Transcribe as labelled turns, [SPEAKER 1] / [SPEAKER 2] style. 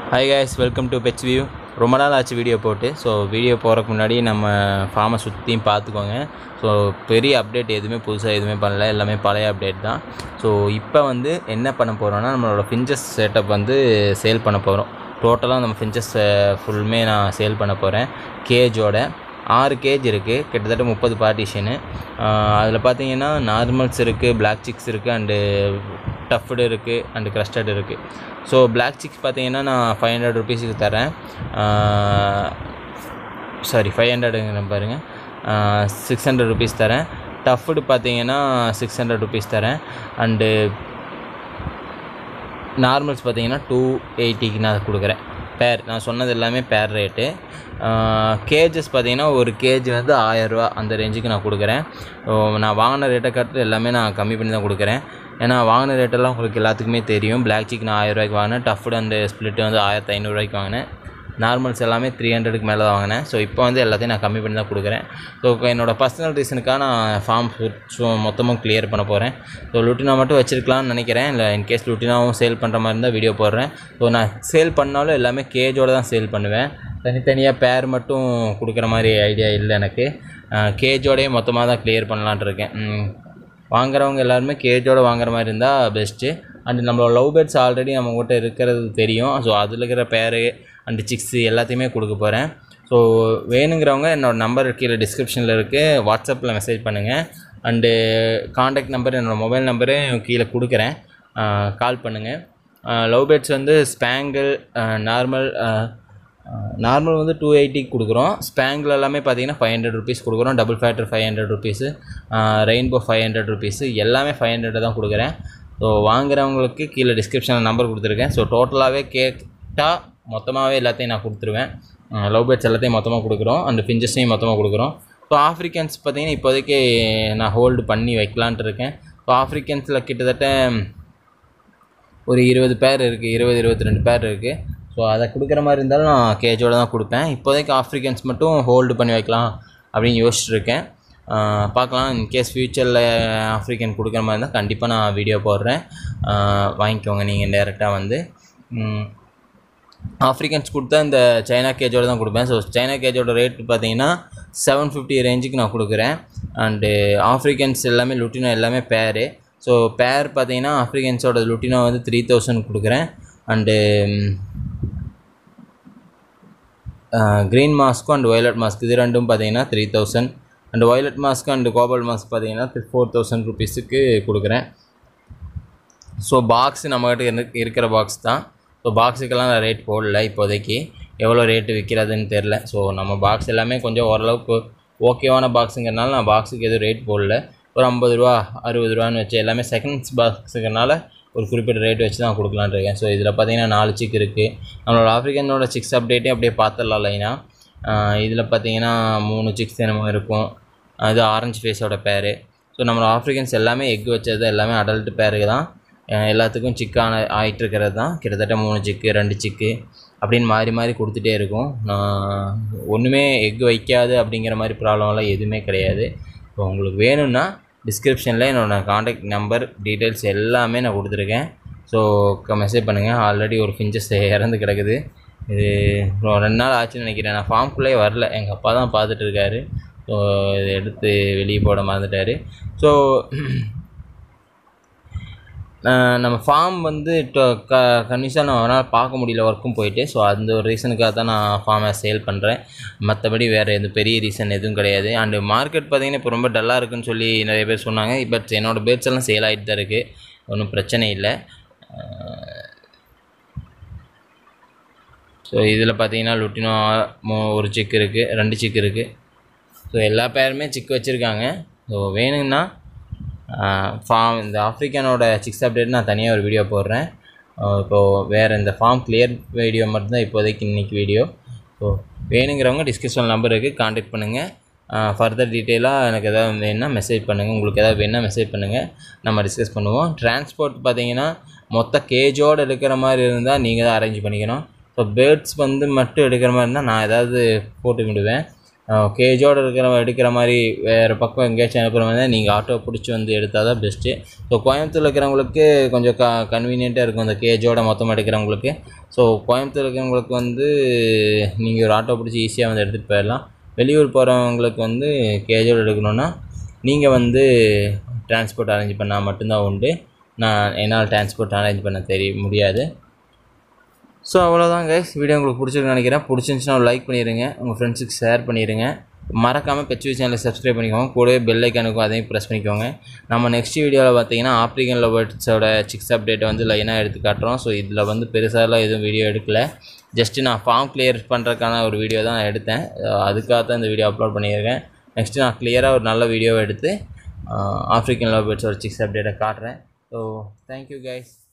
[SPEAKER 1] hi guys welcome to pets view ரொம்ப நாள் ஆச்சு வீடியோ போட்டு ஸோ வீடியோ போகிறதுக்கு முன்னாடி நம்ம ஃபார்மை சுற்றியும் பார்த்துக்கோங்க ஸோ பெரிய அப்டேட் எதுவுமே புதுசாக எதுவுமே பண்ணல எல்லாமே பழைய அப்டேட் தான் ஸோ இப்போ வந்து என்ன பண்ண போகிறோன்னா நம்மளோட ஃபிஞ்சஸ் செட்டப் வந்து சேல் பண்ண போகிறோம் டோட்டலாக நம்ம ஃபிஞ்சஸ் ஃபுல்லுமே நான் சேல் பண்ண போகிறேன் கேஜோட ஆறு கேஜ் இருக்குது கிட்டத்தட்ட முப்பது பார்ட்டிஷனு அதில் பார்த்தீங்கன்னா நார்மல்ஸ் இருக்குது பிளாக் சிக்ஸ் இருக்குது அண்டு டஃப்டு இருக்குது அண்டு க்ரஸ்டட் இருக்குது ஸோ பிளாக் சிக்ஸ் பார்த்தீங்கன்னா நான் ஃபைவ் ஹண்ட்ரட் ருபீஸுக்கு தரேன் சாரி ஃபைவ் ஹண்ட்ரடுங்கிற பாருங்கள் சிக்ஸ் ஹண்ட்ரட் ருபீஸ் தரேன் டஃப்டு பார்த்தீங்கன்னா சிக்ஸ் ஹண்ட்ரட் ருபீஸ் தரேன் அண்டு நார்மல்ஸ் பார்த்தீங்கன்னா டூ எயிட்டிக்கு நான் கொடுக்குறேன் பேர் நான் சொன்னது எல்லாமே பேர் ரேட்டு கேஜஸ் பார்த்தீங்கன்னா ஒரு கேஜ் வந்து ஆயரூவா அந்த ரேஞ்சுக்கு நான் கொடுக்குறேன் ஓ, நான் வாங்கின ரேட்டை கட்டு எல்லாமே நான் கம்மி பண்ணி தான் கொடுக்குறேன் ஏன்னா வாங்கின ரேட்டெல்லாம் உங்களுக்கு எல்லாத்துக்குமே தெரியும் பிளாக் சிக் நான் ஆயிரரூவாய்க்கு வாங்கினேன் டஃப்டு அண்ட் ஸ்ப்ளிட் வந்து ஆயிரத்தி ஐநூறுரூவாய்க்கு வாங்கினேன் நார்மல்ஸ் எல்லாமே த்ரீ ஹண்ட்ரடுக்கு மேலே தான் வாங்கினேன் ஸோ இப்போ வந்து எல்லாத்தையும் நான் கம்மி பண்ணி தான் கொடுக்குறேன் ஸோ என்னோட பர்சனல் ரீசனுக்காக நான் ஃபார்ம் ஸோ மொத்தமாக கிளியர் பண்ண போகிறேன் ஸோ லுட்டினா மட்டும் வச்சிருக்கலாம்னு நினைக்கிறேன் இல்லை இன்கேஸ் லுட்டினாவும் சேல் பண்ணுற மாதிரி இருந்தால் வீடியோ போடுறேன் ஸோ நான் சேல் பண்ணாலும் எல்லாமே கேஜோட தான் சேல் பண்ணுவேன் தனித்தனியாக பேர் மட்டும் கொடுக்குற மாதிரி ஐடியா இல்லை எனக்கு கேஜோடயே மொத்தமாக தான் கிளியர் பண்ணலான்ட்டு இருக்கேன் ம், வாங்குறவங்க எல்லாருமே கேஜோட வாங்குற மாதிரி இருந்தால் பெஸ்ட்டு அண்ட் நம்மளோட லவ் பேர்ட்ஸ் ஆல்ரெடி நம்மகிட்ட இருக்கிறது தெரியும் ஸோ அதில் இருக்கிற பேர் அண்டு சிக்ஸு எல்லாத்தையுமே கொடுக்க போகிறேன் ஸோ வேணுங்கிறவங்க என்னோடய நம்பர் கீழே டிஸ்கிரிப்ஷனில் இருக்குது வாட்ஸ்அப்பில் மெசேஜ் பண்ணுங்கள் அண்டு காண்டாக்ட் நம்பர் என்னோடய மொபைல் நம்பரு கீழே கொடுக்குறேன் கால் பண்ணுங்கள் லவ் பேர்ட்ஸ் வந்து ஸ்பேங்கிள் நார்மல் நார்மல் வந்து டூ எயிட்டிக்கு கொடுக்குறோம் ஸ்பேங்கில் எல்லாமே பார்த்தீங்கன்னா ஃபைவ் ஹண்ட்ரட் ருபீஸ் கொடுக்குறோம் double factor five hundred rupees rainbow five hundred rupees எல்லாமே ஃபைவ் ஹண்ட்ரட் தான் கொடுக்குறேன் ஸோ வாங்குறவங்களுக்கு கீழே டிஸ்கிரிப்ஷனில் நம்பர் கொடுத்துருக்கேன் ஸோ டோட்டலாகவே கேட்டால் மொத்தமாகவே எல்லாத்தையும் நான் கொடுத்துருவேன் லவ் பேர்ட்ஸ் எல்லாத்தையும் மொத்தமாக கொடுக்குறோம் அந்த ஃபிஞ்சஸையும் மொத்தமாக கொடுக்குறோம் ஸோ ஆஃப்ரிக்கன்ஸ் பார்த்தீங்கன்னா இப்போதைக்கு நான் ஹோல்டு பண்ணி வைக்கலான்ட்டு இருக்கேன் ஸோ ஆஃப்ரிக்கன்ஸில் கிட்டத்தட்ட ஒரு இருபது பேர் இருக்குது இருபது இருபத்தி ரெண்டு பேர் இருக்குது ஸோ அதை கொடுக்குற மாதிரி இருந்தாலும் நான் கேஜோட தான் கொடுப்பேன் இப்போதைக்கு ஆஃப்ரிக்கன்ஸ் மட்டும் ஹோல்டு பண்ணி வைக்கலாம் அப்படின்னு யோசிச்சுட்டு இருக்கேன் ஆஹ் பார்க்கலாம் இன்கேஸ் ஃப்யூச்சரில் ஆஃப்ரிக்கன் கொடுக்குற மாதிரி இருந்தால் கண்டிப்பாக நான் வீடியோ போடுறேன் ஆஹ் வாங்கிக்கோங்க நீங்கள் டேரெக்டாக வந்து ம், ஆஃப்ரிக்கன்ஸ் கொடுத்தா இந்த சைனா கேஜோட தான் கொடுப்பேன் ஸோ சைனா கேஜோட ரேட் பார்த்தீங்கன்னா செவன் ஃபிஃப்டி ரேஞ்சுக்கு நான் கொடுக்குறேன் அண்டு ஆஃப்ரிக்கன்ஸ் எல்லாமே லுட்டினோ எல்லாமே பேரு ஸோ பேர் பார்த்தீங்கன்னா ஆஃப்ரிக்கன்ஸோட லுட்டினோ வந்து த்ரீ தௌசண்ட் கொடுக்குறேன் அண்டு க்ரீன் மாஸ்க்கும் அண்ட் வயலட் மாஸ்க் இது ரெண்டும் பார்த்தீங்கன்னா three thousand and violet mask and cobalt mask பார்த்தீங்கன்னா ஃபோர் தௌசண்ட் ருபீஸுக்கு கொடுக்குறேன் ஸோ பாக்ஸ் நம்மகிட்ட இரு- இருக்கிற பாக்ஸ் தான் ஸோ பாக்ஸுக்கெல்லாம் நான் ரேட் போடல இப்போதைக்கு எவ்வளோ ரேட்டு விற்கிறதுன்னு தெரில ஸோ நம்ம பாக்ஸ் எல்லாமே கொஞ்சம் ஓரளவுக்கு ஓகேவான பாக்ஸுங்கிறனால நான் பாக்ஸுக்கு எதுவும் ரேட் போடல ஒரு ஐம்பது ரூபா அறுபது ரூபான்னு வச்சு எல்லாமே செகண்ட்ஸ் பாக்ஸுங்கிறனால ஒரு குறிப்பிட்ட ரேட் வச்சு தான் கொடுக்கலான்னு இருக்கேன் ஸோ இதில் பார்த்தீங்கன்னா நாலு சிக் இருக்குது நம்மளோட ஆஃப்ரிக்கனோட சிக்ஸ் அப்டேட்டையும் அப்படியே பார்த்துடலாம் லைனாக இதில் பார்த்தீங்கன்னா மூணு சிக்ஸ் என்னமோ இருக்கும் அது ஆரஞ்சு ஃபேஸோட பேர் ஸோ நம்மளோட ஆஃப்ரிக்கன்ஸ் எல்லாமே எக் வச்சது எல்லாமே அடல்ட் பேருக்கு தான் அஹ் எல்லாத்துக்கும் சிக்கான ஆகிட்டு இருக்கிறது தான் கிட்டத்தட்ட மூணு சிக்கு ரெண்டு சிக்கு அப்படின்னு மாறி மாறி கொடுத்துட்டே இருக்கும் நான் ஒன்றுமே எக் வைக்காது அப்படிங்கிற மாதிரி ப்ராப்ளம்லாம் எதுவுமே கிடையாது இப்போ உங்களுக்கு வேணும்னா டிஸ்கிரிப்ஷனில் என்னோடய காண்டாக்ட் நம்பர் டீட்டெயில்ஸ் எல்லாமே நான் கொடுத்துருக்கேன் ஸோ மெசேஜ் பண்ணுங்கள் ஆல்ரெடி ஒரு ஃபிஞ்சஸ் இறந்து கிடக்குது இது ஒரு ரெண்டு நாள் ஆச்சுன்னு நினைக்கிறேன் நான் ஃபார்ம்குள்ளேயே வரல எங்கள் அப்பா தான் பார்த்துட்டு இருக்காரு ஸோ இதை எடுத்து வெளியே போட மறந்துட்டார் ஸோ ஆஹ் நம்ம ஃபார்ம் வந்து இப்போ க கன்விஷாக நான் அவனால் பார்க்க முடியல ஒர்க்கும் போயிட்டு ஸோ அந்த ஒரு ரீசனுக்காக தான் நான் ஃபார்மை சேல் பண்ணுறேன் மற்றபடி வேறு எதுவும் பெரிய ரீசன் எதுவும் கிடையாது அண்டு மார்க்கெட் பார்த்தீங்கன்னா இப்போ ரொம்ப டல்லாக இருக்குன்னு சொல்லி நிறைய பேர் சொன்னாங்க பட் என்னோடய பேர்ட்ஸ் எல்லாம் சேல் ஆகிட்டு தான் இருக்குது ஒன்றும் பிரச்சனை இல்லை ஸோ இதில் பார்த்தீங்கன்னா லுட்டினோ மோ- ஒரு சிக் இருக்குது ரெண்டு சிக் இருக்குது ஸோ எல்லா பேருமே சிக் வச்சுருக்காங்க ஸோ வேணும்னா ஃபார்ம் இந்த ஆஃப்ரிக்கனோட சிக்ஸ் அப்டேட் நான் தனியாக ஒரு வீடியோ போடுறேன் அஹ் இப்போது வேறு இந்த ஃபார்ம் கிளியர் வீடியோ மட்டும்தான் இப்போதைக்கு இன்றைக்கி வீடியோ ஸோ வேணுங்கிறவங்க டிஸ்கிரிப்ஷன் நம்பர் இருக்குது காண்டாக்ட் பண்ணுங்கள் ஃபர்தர் டீட்டெயிலாக எனக்கு எதாவது வேணுன்னா மெசேஜ் பண்ணுங்கள் உங்களுக்கு எதாவது வேணுன்னா மெசேஜ் பண்ணுங்கள் நம்ம டிஸ்கஸ் பண்ணுவோம் டிரான்ஸ்போர்ட் பார்த்தீங்கன்னா மொத்த கேஜோடு எடுக்கிற மாதிரி இருந்தால் நீங்கள் தான் அரேஞ்ச் பண்ணிக்கணும் ஸோ பேர்ட்ஸ் வந்து மட்டும் எடுக்கிற மாதிரி இருந்தால் நான் ஏதாவது போட்டு விடுவேன் கேஜோடு இருக்கிற எடுக்கிற மாதிரி வேறு பக்கம் எங்கேயாச்சும் அனுப்புகிற மாதிரி தான் நீங்கள் ஆட்டோ பிடிச்சி வந்து எடுத்தால் தான் பெஸ்ட்டு ஸோ கோயம்புத்தூர் இருக்கிறவங்களுக்கு கொஞ்சம் க கன்வீனியண்ட்டாக இருக்கும் இந்த கேஜோட மொத்தமாக எடுக்கிறவங்களுக்கு ஸோ கோயம்புத்தூர் இருக்கிறவங்களுக்கு வந்து நீங்கள் ஒரு ஆட்டோ பிடிச்சி ஈஸியாக வந்து எடுத்துகிட்டு போயிடலாம் வெளியூர் போகிறவங்களுக்கு வந்து கேஜோடு எடுக்கணுன்னா நீங்கள் வந்து டிரான்ஸ்போர்ட் அரேஞ்ச் பண்ணால் மட்டும்தான் உண்டு நான் என்னால் டிரான்ஸ்போர்ட் அரேஞ்ச் பண்ண தெரிய முடியாது ஸோ அவ்வளோதான் கைஸ் வீடியோ உங்களுக்கு பிடிச்சிருக்குன்னு நினைக்கிறேன் பிடிச்சிருந்துச்சுன்னா லைக் பண்ணிடுங்க உங்கள் ஃப்ரெண்ட்ஸுக்கு ஷேர் பண்ணிடுங்க மறக்காமல் பெச்சு சேனலை சப்ஸ்கிரைப் பண்ணிக்கோங்க கூடவே பெல் ஐக்கானுக்கும் அதையும் ப்ரெஸ் பண்ணிக்கோங்க நம்ம நெக்ஸ்ட் வீடியோவில் பார்த்தீங்கன்னா ஆப்ரிக்கன் லவர்ட்ஸோட சிக்ஸ் அப்டேட்டை வந்து லைனாக எடுத்து காட்டுறோம் ஸோ இதில் வந்து பெருசாலாம் எதுவும் வீடியோ எடுக்கல ஜஸ்ட்டு நான் ஃபார்ம் கிளியர் பண்ணுறதுக்கான ஒரு வீடியோ தான் நான் எடுத்தேன் அதுக்காக தான் இந்த வீடியோ அப்லோட் பண்ணியிருக்கேன் நெக்ஸ்ட்டு நான் கிளியராக ஒரு நல்ல வீடியோவை எடுத்து ஆஃப்ரிக்கன் லவ் பேர்ட்ஸோட சிக்ஸ் அப்டேட்டை காட்டுறேன் ஸோ தேங்க்யூ கைஸ்